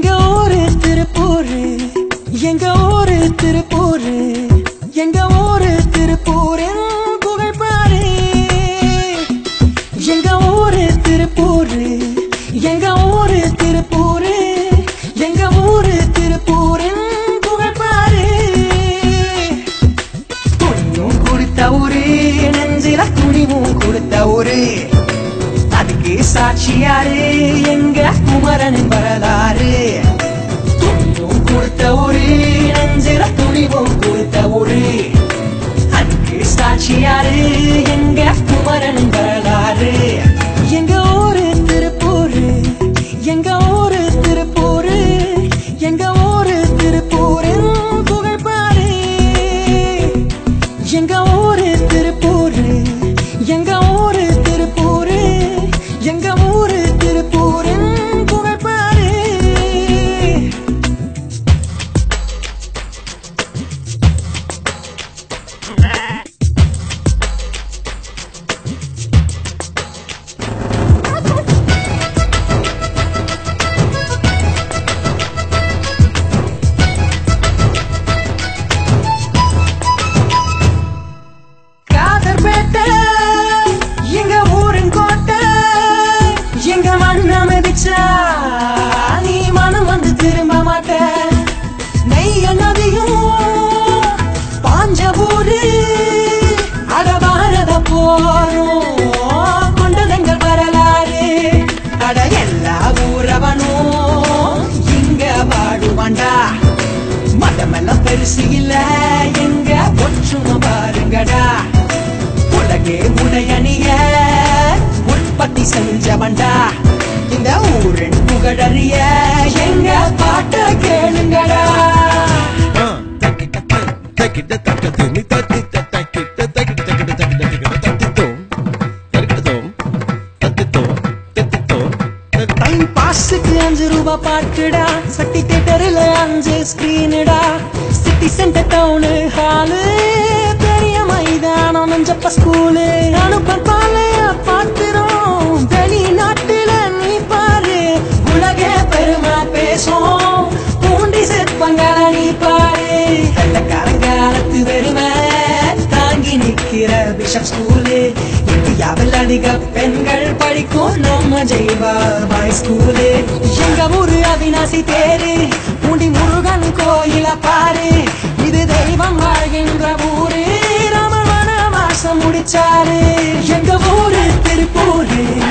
எங்க ஊரு திருப்பூரு எங்க ஊரு திருப்பூரு எங்க ஊரு திருப்பூரின் புகழ் பாரு எங்க ஊரு திருப்பூரு எங்க ஊரு திருப்பூரு எங்க ஊரு திருப்பூரின் புகழ் பாரு துணியும் கொடுத்த ஊரு நெஞ்சில துணிவும் கொடுத்த ஊரு அதுக்கு சாட்சியாரு எங்க குமரன் வரலாறு துணியும் கொடுத்த ஊரு நெஞ்சில துணிவும் கொடுத்த ஊரு அதுக்கு சாட்சியாரு எங்க குமரன் வரலாறு எங்க ஊரு திருப்பூரு எங்க ஊரு திருப்பூரு எங்க ஊரு திருப்பூரின் புகழ் பாரு எங்க ஊரு திருப்பூரு எங்க ஊரு திருப்பூரு எங்க ஊரு திருப்பூரின் புகழ் பாரு காதர்பேட்டை எங்க ஊரின் கோட்டை எங்க மண்ண மிதிச்சா நீ மனம் வந்து திரும்ப மாட்ட நெய்ய நதியும் பாஞ்ச ஊரு அட பாரத போரும் கொண்டதெங்கள் வரலாறு அட எல்லா ஊரவனும் இங்க வாடுவாண்டா மதமெல்லாம் பெருசு இல்ல எங்க ஒற்றுமை பாருங்கடா உலகே உடையணிய உற்பத்தி செஞ்சவன்டா இந்த ஊரின் புகழறிய எங்க பாட்ட கேளுங்கடா தக்கிட்ட தக்கத்து நீ தத்திட்ட தக்கிட்ட தக்கிட்ட தக்கிட்ட தக்கிட்ட தக்கிட்ட தத்தித்தோம் தக்கிட்டதோம் தத்தித்தோம் தத்தித்தோம் டைம் பாஸுக்கு அஞ்சு ரூபாய் பாட்டுடா சக்தி தேட்டரில் அஞ்சு ஸ்கிரீனுடா சிட்டி சென்டர் டவுனு ஹாலு பெரிய மைதானம் நஞ்சப்ப ஸ்கூலு அனுப்ப பாலைய பாத்துறோம் வெளிநாட்டுல நீ பாரு உலக பெருமை பேசும் பூண்டி சிற்பங்கள நீ பாரு வெள்ளக்காரங்காலத்து வெறுமை தாங்கி நிக்கிற பிஷப் ஸ்கூலு இந்தியாவில் அதிக பெண்கள் படிக்கும் நம்ம ஜெய்வா பாய் ஸ்கூலு எங்க ஊரு அவினாசி தேரு பூண்டி முருகன் கோயில பாரு இது தெய்வம் வாழ்கின்ற ஊரு ராம வனவாசம் முடிச்சாரு எங்க ஊரு திருப்பூரு